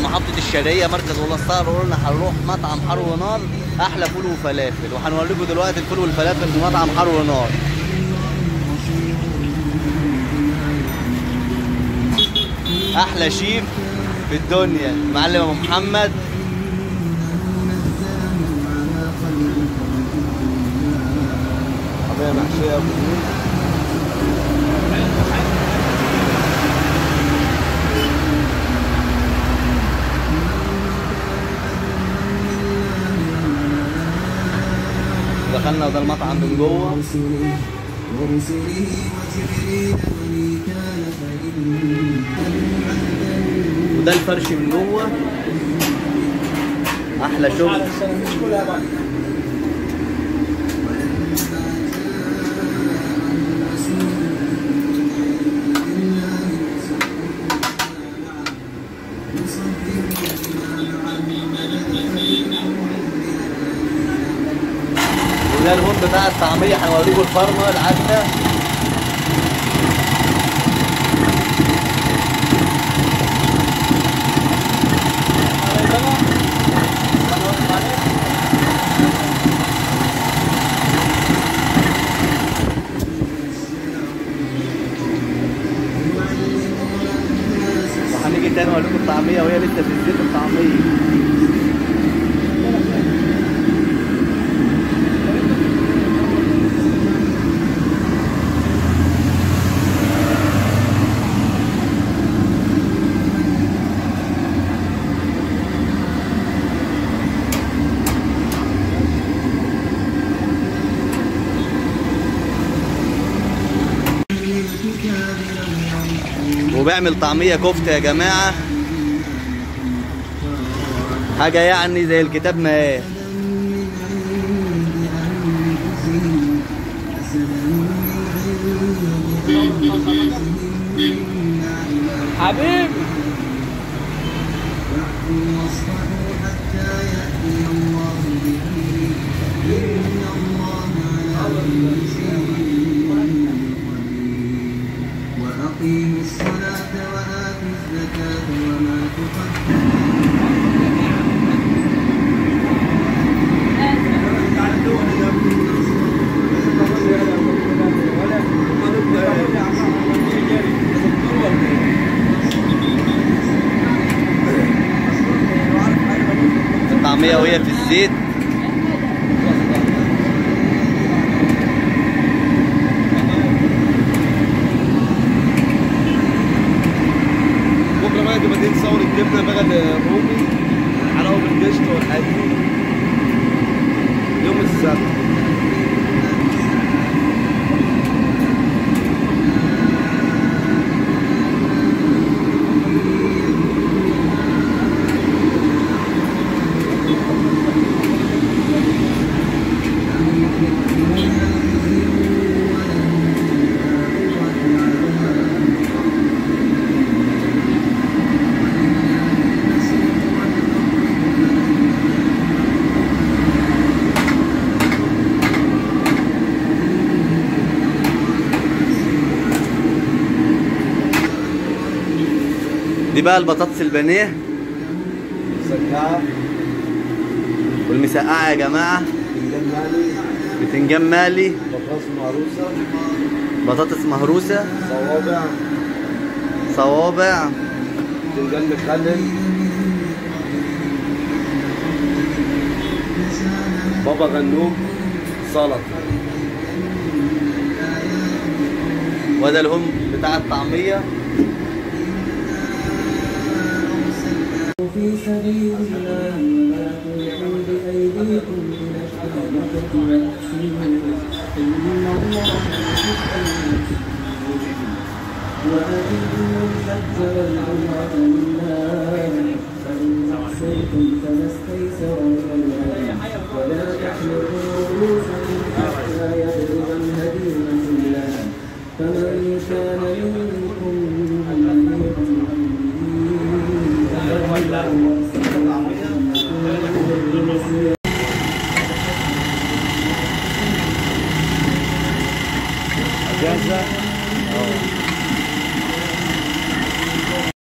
محافظه الشرقيه مركز ولا الصقر قلنا هنروح مطعم حر ونار احلى فول وفلافل وهنوريكم دلوقتي الفول والفلافل في مطعم حر ونار احلى شيف في الدنيا المعلم ابو محمد حبايه محشيه ابو زيد دخلنا ده المطعم من جوه ورسله ورسله وجبريل وميكال فإن وده الفرش من جوه احلى شغل وده الهون بتاع الطعميه هنوريكم الفرمه العدله وهنيجي تاني اوريكم الطعميه وهي لسه في الزيت الطعميه وبيعمل طعميه كفته يا جماعه حاجه يعني زي الكتاب ما قال حبيبي واصبحوا حتى يأتي الله بأمره إن الله على كل شيء قدير وأقيموا الصلاة وآتوا الزكاة وما تقدموا الطعميه وهي في الزيت بكره بقى تبقى دي تصور الجبنه بقى الرومي حلاوه بالقشطه والحاجات دي يوم السبت دي بقى البطاطس البانيه مسكعه والمسقعه يا جماعه فنجان مالي بتنجان مالي بطاطس مهروسه بطاطس مهروسه صوابع صوابع فنجان مخلل بابا غنوج سلطه وده الهم بتاع الطعميه في سبيل الله ولا تلقوا بأيديكم إلى التهلكة وأحسنوا إن الله يحب المحسنين وأتموا الحج والعمرة لله فإن أحسنتم فما استيسر